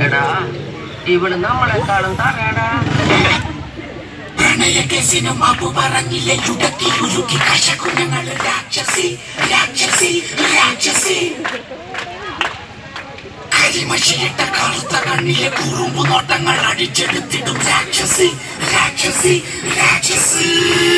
എടാ ഇവള് നമ്മളെക്കാളും തറയടാ പ്രണയകേസിനു മാപ്പു പറഞ്ഞില്ലേ ചുടക്കി കുലുക്കി കശകുഞ്ഞങ്ങൾ രാക്ഷസി രാക്ഷസി രാക്ഷസി കരിമഷിയിട്ട കറുത്ത കണ്ണിലെ കുറുമ്പു നോട്ടങ്ങൾ അടിച്ചെടുത്തിടും രാക്ഷസി രാക്ഷസി രാക്ഷസി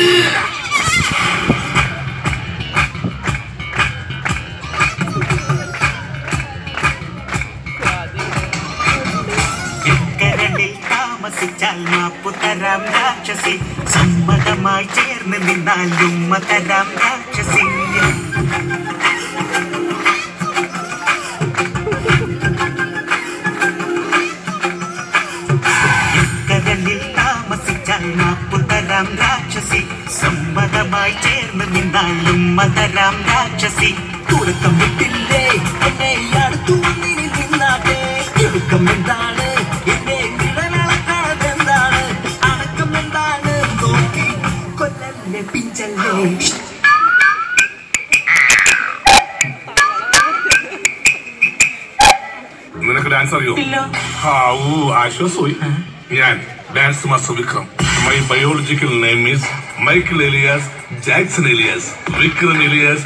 കരളിൽ താമസിച്ചാൽ മാപ്പു തരാം രാക്ഷസി സമ്മതമായി ചേർന്ന് നിന്നാൽ ഉമ്മ തരാം രാക്ഷസി കരളിൽ താമസിച്ചാൽ മാപ്പു തരാം രാക്ഷസി സമ്മതമായി ചേർന്ന് നിന്നാൽ ഉമ്മ തരാം രാക്ഷസി തുടക്കം വിട്ടില്ലേ എന്നെ അടുത്തു വന്നിനി നിന്നാട്ടെ തിടുക്കം എന്താണ് എന്നെ നിഴലളക്കണത് എന്താണ് അടക്കം എന്താണ് നോക്കി കൊല്ലല്ലേ പിഞ്ചല്ലേ നിനക്ക് ഡാൻസ് അറിയോ ഹാവൂ ആശ്വാസമായി ഞാൻ dance master Vikram my biological name is Michael alias Jackson alias Vikram alias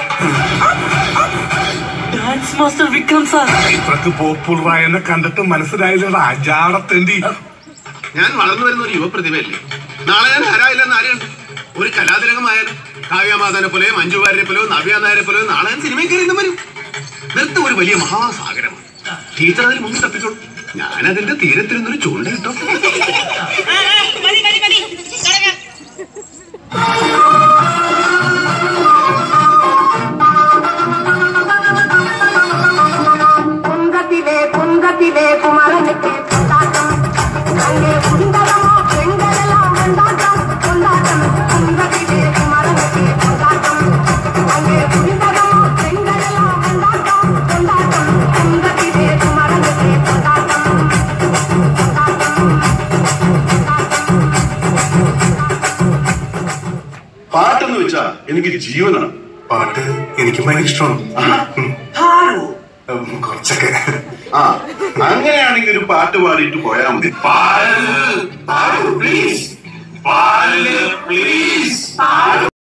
dance master Vikram sir ഇത്രക്ക് പോപ്പുലറായ എന്നെ കണ്ടിട്ട് മനസ്സിലായില്ലടാ ജാടത്തേണ്ടി ഞാൻ വളർന്നു വരുന്ന ഒരു യുവപ്രതിഭയല്ലേ നാളെ ഞാൻ ആരായില്ലെന്ന് ആരെയുണ്ട് ഒരു കലാതിരകമായാലും കാവ്യമാതാനെ പോലെയോ മഞ്ജു വാര്യരെ പോലെയോ നവ്യ നായരെ പോലെയോ നാളെ ഞാൻ സിനിമയിൽ കയറി ഇന്നും വരും നൃത്തം ഒരു വലിയ മഹാസാഗരമാണ് ടീച്ചർ അതിൽ മുങ്ങി തപ്പിക്കോളൂ ഞാൻ അതിന്റെ തീരത്തിരുന്നൊരു ചൂണ്ട കിട്ടോ കുന്തത്തിലെ കുന്തത്തിലെ കുമരനുക്ക് കൊണ്ടാട്ടം തന്റെ കുന്തരമോ പെൺകളെല്ലാം കൊണ്ടാട്ടം കൊണ്ടാട്ടം കുന്തത്തിലെ കുമരനുക്ക് കൊണ്ടാട്ടം തന്റെ കുന്തരമോ പെൺകളെല്ലാം കൊണ്ടാട്ടം കൊണ്ടാട്ടം കുന്തത്തിലെ കുമരനുക്ക് കൊണ്ടാട്ടം പാട്ടെന്ന് വെച്ചാ എനിക്ക് ജീവനാണ് പാട്ട് എനിക്ക് ഭയങ്കര ഇഷ്ടമാണ് ഉം, കുറച്ചൊക്കെ ആ അങ്ങനെയാണെങ്കിൽ ഒരു പാട്ട് പാടിയിട്ട് പോയാൽ മതി പാട്, പാട്.